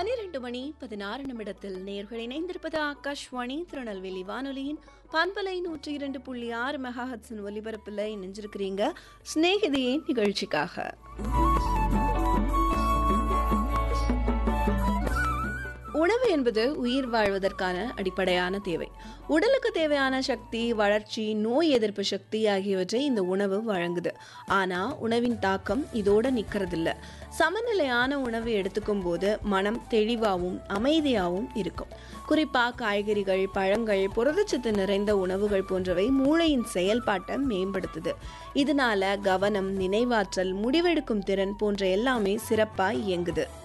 பனிரெண்டு மணி பதினாறு நிமிடத்தில் நேர்கள் இணைந்திருப்பது ஆகாஷ்வாணி திருநெல்வேலி வானொலியின் பண்பலை நூற்றி இரண்டு புள்ளி ஆறு மெகாஹட்ஸின் ஒலிபரப்பில் இணைஞ்சிருக்கிறீங்க சிநேகிதியின் நிகழ்ச்சிக்காக உணவு என்பது உயிர் வாழ்வதற்கான அடிப்படையான தேவை உடலுக்கு தேவையான சக்தி வளர்ச்சி நோய் எதிர்ப்பு சக்தி ஆகியவற்றை இந்த உணவு வழங்குது ஆனா உணவின் தாக்கம் இதோட நிக்கிறதில்ல சமநிலையான உணவு எடுத்துக்கும் போது மனம் தெளிவாகவும் அமைதியாகவும் இருக்கும் குறிப்பா காய்கறிகள் பழங்கள் புரதச்சத்து நிறைந்த உணவுகள் போன்றவை மூளையின் செயல்பாட்டை மேம்படுத்துது இதனால கவனம் நினைவாற்றல் முடிவெடுக்கும் திறன் போன்ற எல்லாமே சிறப்பா இயங்குது